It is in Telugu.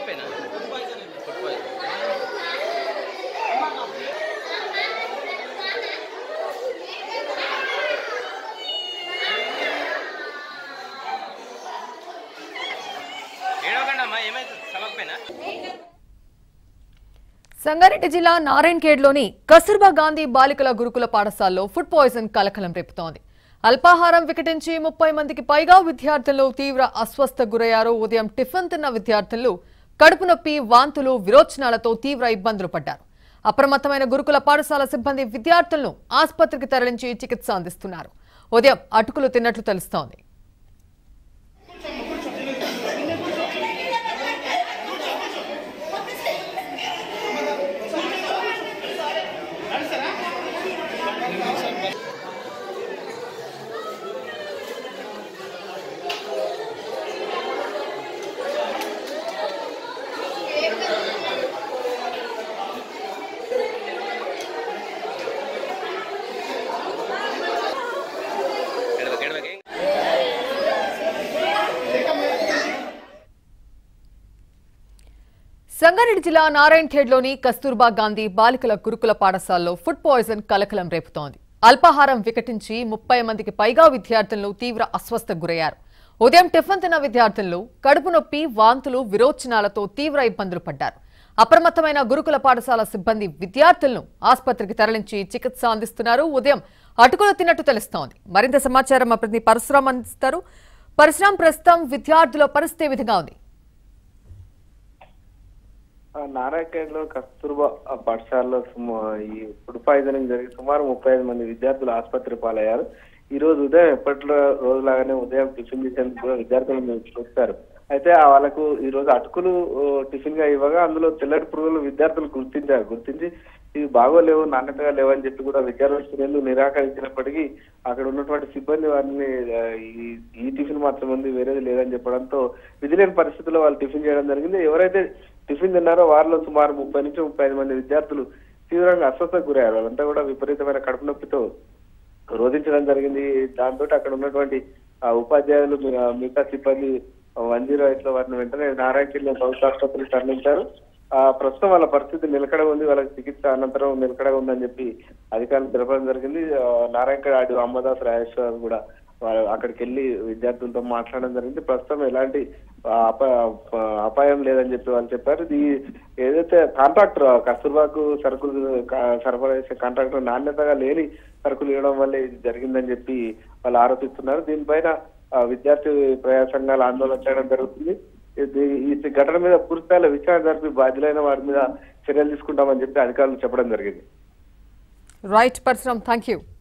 చనిపోయినా ఫుడ్ పాయిజన్ ఏడవకండి అమ్మా ఏమైతుంది చలవకపోయినా సంగారెడ్డి జిల్లా నారాయణఖేడ్లోని కస్తూర్బా గాంధీ బాలికల గురుకుల పాఠశాలలో ఫుడ్ పాయిజన్ కలకలం రేపుతోంది అల్పాహారం వికటించి ముప్పై మందికి పైగా విద్యార్థులు తీవ్ర అస్వస్థ గురయ్యారు ఉదయం టిఫిన్ తిన్న విద్యార్థులు కడుపు నొప్పి వాంతులు విరోచనాలతో తీవ్ర ఇబ్బందులు పడ్డారు అప్రమత్తమైన గురుకుల పాఠశాల సిబ్బంది విద్యార్థులను ఆసుపత్రికి తరలించి చికిత్స అందిస్తున్నారు ఉదయం అటుకులు తిన్నట్లు తెలుస్తోంది ఎడవక ఎడవక సంగారెడ్డి జిల్లా నారాయణఖేడ్లోని కస్తూర్బా గాంధీ బాలికల గురుకుల పాఠశాలలో ఫుడ్ పాయిజన్ కలకలం రేపుతోంది అల్పాహారం వికటించి ముప్పై మందికి పైగా విద్యార్థులను తీవ్ర అస్వస్థకు గురయ్యారు ఉదయం టిఫిన్ తిన్న విద్యార్థులు కడుపు నొప్పి వాంతులు విరోచనాలతో తీవ్ర ఇబ్బందులు పడ్డారు అప్రమత్తమైన గురుకుల పాఠశాల సిబ్బంది విద్యార్థులను ఆసుపత్రికి తరలించి చికిత్స అందిస్తున్నారు ఉదయం అటుకులు తిన్నట్టు తెలుస్తోంది మరింత సమాచారం మా ప్రతినిధి పరశురాం అందిస్తారు పరశురాం ప్రస్తుతం విద్యార్థుల పరిస్థితి ఏ విధంగా ఉంది నారాయణలో కస్తూర్బా పాఠశాలలో సుమ- ఈ ఫుడ్ పాయిజనింగ్ జరిగి సుమారు ముప్పై ఐదు మంది విద్యార్థులు ఆసుపత్రి పాలయ్యారు ఈ రోజు ఉదయం ఎప్పట్లో రోజులాగానే ఉదయం టిఫిన్ చేసేందుకు కూడా విద్యార్థులు చూస్తారు అయితే ఆ వాళ్ళకు ఈ రోజు అటుకులు ఓ, టిఫిన్ గా ఇవ్వగా అందులో తెల్లటి పురుగులు విద్యార్థులు గుర్తించారు గుర్తించి ఇవి బాగోలేవు నాణ్యతగా లేవని చెప్పి కూడా విద్యార్థులు తినేందుకు నిరాకరించినప్పటికీ అక్కడ ఉన్నటువంటి సిబ్బంది వారిని ఆ, ఈ ఈ టిఫిన్ మాత్రం ఉంది వేరేది లేదని చెప్పడంతో విధి లేని పరిస్థితుల్లో వాళ్ళు టిఫిన్ చేయడం జరిగింది ఎవరైతే టిఫిన్ తిన్నారో వారిలో సుమారు ముప్పై నుంచి ముప్పై ఐదు మంది విద్యార్థులు తీవ్రంగా అస్వస్థకు గురయ్యారు వాళ్ళంతా కూడా విపరీతమైన కడుపు నొప్పితో రోధించడం జరిగింది దాంతో అక్కడ ఉన్నటువంటి ఆ ఉపాధ్యాయులు మీ- ఆ మిగతా సిబ్బంది వన్ జీరో ఎయిట్ లో వారిని వెంటనే నారాయణగిరిలో ప్రభుత్వ ఆసుపత్రికి తరలించారు ఆ ప్రస్తుతం వాళ్ళ పరిస్థితి నిలకడ ఉంది వాళ్ళకి చికిత్స అనంతరం నిలకడగా ఉందని చెప్పి అధికారులు తెలపడం జరిగింది ఆ, నారాయణగఢ్ ఆడి అమ్మదాస్ రాజేశ్వర్ కూడా వాళ్ళు అక్కడికి వెళ్ళి విద్యార్థులతో మాట్లాడడం జరిగింది ప్రస్తుతం ఎలాంటి ఆ, అప- ఆ, అపాయం లేదని చెప్పి వాళ్ళు చెప్పారు ఇది ఏదైతే కాంట్రాక్టర్ కస్తూర్బాకు సరుకులు కా- సరఫరా చేసే కాంట్రాక్టర్ నాణ్యతగా లేని సరుకులు ఇవ్వడం వల్ల ఇది జరిగిందని చెప్పి వాళ్ళు ఆరోపిస్తున్నారు దీనిపైన ఆ, విద్యార్థి ప్రజా సంఘాలు ఆందోళన చేయడం జరుగుతుంది ఇది ఈ ఘటన మీద పూర్తిస్థాయిలో విచారణ జరిపి బాధ్యులైన వారి మీద చర్యలు తీసుకుంటామని చెప్పి అధికారులు చెప్పడం జరిగింది రైట్ పరశురాం థ్యాంక్ యూ